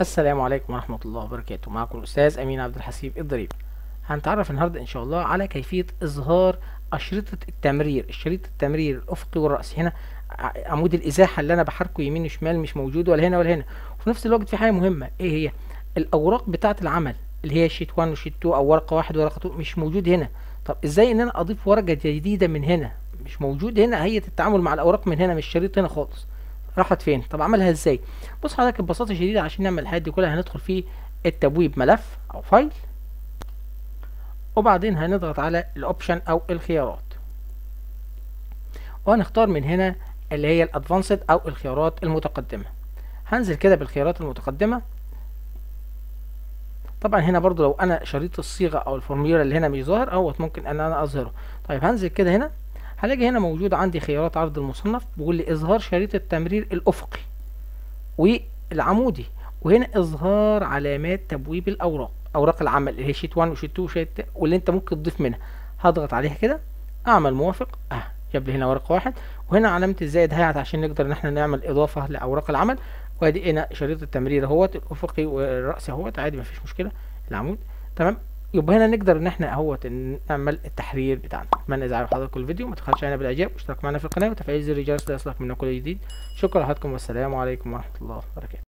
السلام عليكم ورحمة الله وبركاته معكم الأستاذ أمين عبد الحسيب الضريبي هنتعرف النهاردة إن شاء الله على كيفية إظهار أشرطة التمرير الشريط التمرير الأفقي والرأسي هنا ع- عمود الإزاحة اللي أنا بحركه يمين وشمال مش موجود ولا هنا ولا هنا وفي نفس الوقت في حاجة مهمة إيه هي الأوراق بتاعة العمل اللي هي شيت 1 وشيت 2 أو ورقة واحد ورقة 2 مش موجود هنا طب إزاي إن أنا أضيف ورقة جديدة من هنا مش موجود هنا هي التعامل مع الأوراق من هنا مش شريط هنا خالص راحت فين طب اعملها ازاي بص حضرتك ببساطه شديده عشان نعمل الحاجات دي كلها هندخل في التبويب ملف او فايل وبعدين هنضغط على الاوبشن او الخيارات وهنختار من هنا اللي هي الادفانسد او الخيارات المتقدمه هنزل كده بالخيارات المتقدمه طبعا هنا برضو لو انا شريط الصيغه او الفورميولا اللي هنا مش ظاهر اهوت ممكن ان انا اظهره طيب هنزل كده هنا هلاقي هنا موجود عندي خيارات عرض المصنف بيقول لي اظهار شريط التمرير الافقي والعمودي وهنا اظهار علامات تبويب الاوراق اوراق العمل اللي هي شيت 1 وشيت 2 وشيت واللي انت ممكن تضيف منها هضغط عليها كده اعمل موافق اه جاب لي هنا ورقه واحد وهنا علامه الزائد هيعت عشان نقدر ان احنا نعمل اضافه لاوراق العمل وادي هنا شريط التمرير اهوت الافقي والراسي اهوت عادي مفيش مشكله العمود تمام يبقى هنا نقدر ان احنا اهوت نعمل التحرير بتاعنا اتمنى اذا عجب حضراتكم الفيديو ما تبخلش علينا بالاعجاب واشتراك معنا في القناه وتفعيل زر الجرس ليصلك منا كل جديد شكرا لحضراتكم والسلام عليكم ورحمه الله وبركاته